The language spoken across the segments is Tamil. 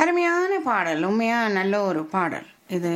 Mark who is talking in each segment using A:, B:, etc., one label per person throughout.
A: அருமையான பாடல் உண்மையாக நல்ல ஒரு பாடல் இது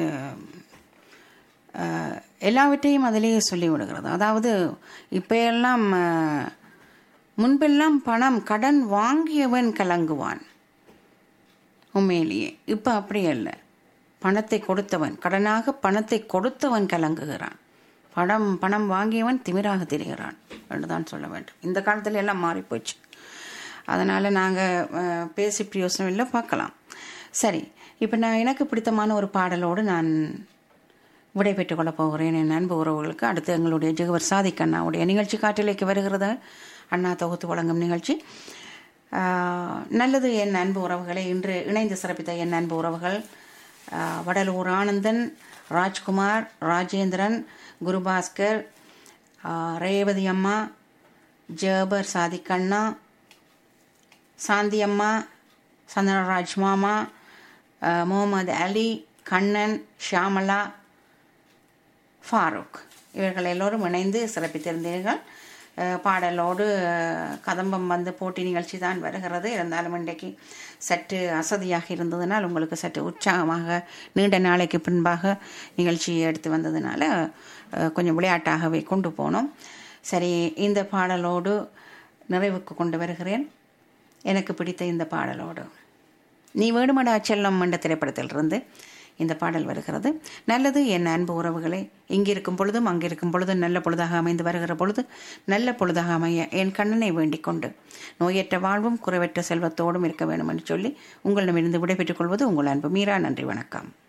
A: அஹ், எல்லாவற்றையும் அதிலேயே சொல்லி விடுகிறது அதாவது இப்போ எல்லாம் அஹ், முன்பெல்லாம் பணம் கடன் வாங்கியவன் கலங்குவான் உண்மையிலேயே இப்போ அப்படி அல்ல பணத்தை கொடுத்தவன் கடனாக பணத்தை கொடுத்தவன் கலங்குகிறான் பணம் பணம் வாங்கியவன் திமிராக தெரிகிறான் என்று தான் சொல்ல வேண்டும் இந்த காலத்துல எல்லாம் மாறி போச்சு அதனால் நாங்கள் பேசி பிரயோசனம் இல்லை பார்க்கலாம் சரி இப்போ நான் எனக்கு பிடித்தமான ஒரு பாடலோடு நான் விடை பெற்றுக் கொள்ளப் போகிறேன் என் அன்பு உறவுகளுக்கு அடுத்து எங்களுடைய ஜெகவர் சாதிக் அண்ணாவுடைய நிகழ்ச்சி காட்டிലേക്ക് வருகிறது அண்ணா தொகுத்து வழங்கும் நிகழ்ச்சி ஆஹ், நல்லது என் அன்பு உறவுகளை இன்று இணைந்து சிறப்பித்த என் அன்பு உறவுகள் ஆஹ், வடலூர் ஆனந்தன் ராஜ்குமார் ராஜேந்திரன் குருபாஸ்கர் ஆஹ், ரேவதி அம்மா ஜேபர் சாதிக் அண்ணா சாந்தி அம்மா சந்தனராஜ் மாமா அஹ், முகமது அலி கண்ணன் ஷியாமலா ஃபாரூக் இவர்கள் எல்லோரும் இணைந்து சிறப்பித்திருந்தீர்கள் அஹ், பாடலோடு அஹ், கதம்பம் வந்து போட்டி நிகழ்ச்சி தான் வருகிறது இருந்தாலும் இன்றைக்கு சற்று அசதியாக இருந்ததுனால் உங்களுக்கு சற்று உற்சாகமாக நீண்ட நாளைக்கு பின்பாக நிகழ்ச்சியை எடுத்து வந்ததுனால அஹ், கொஞ்சம் விளையாட்டாகவே கொண்டு போனோம் சரி இந்த பாடலோடு நிறைவுக்கு கொண்டு வருகிறேன் எனக்கு பிடித்த இந்த பாடலோடு நீ வேணுமடா செல்லம் என்ற திரைப்படத்திலிருந்து இந்த பாடல் வருகிறது நல்லது என் அன்பு உறவுகளே இங்கிருக்கும் பொழுதும் அங்கிருக்கும் பொழுதும் நல்ல பொழுதாக அமைந்து வருகிற பொழுது நல்ல பொழுதாக அமைய என் கண்ணனை வேண்டிக் கொண்டு நோயற்ற வாழ்வும் குறைவற்ற செல்வத்தோடும் இருக்க வேண்டும் என்று சொல்லி உங்களிடமிருந்து விடைபெற்றுக் கொள்வது உங்கள் அன்பு மீரா நன்றி வணக்கம்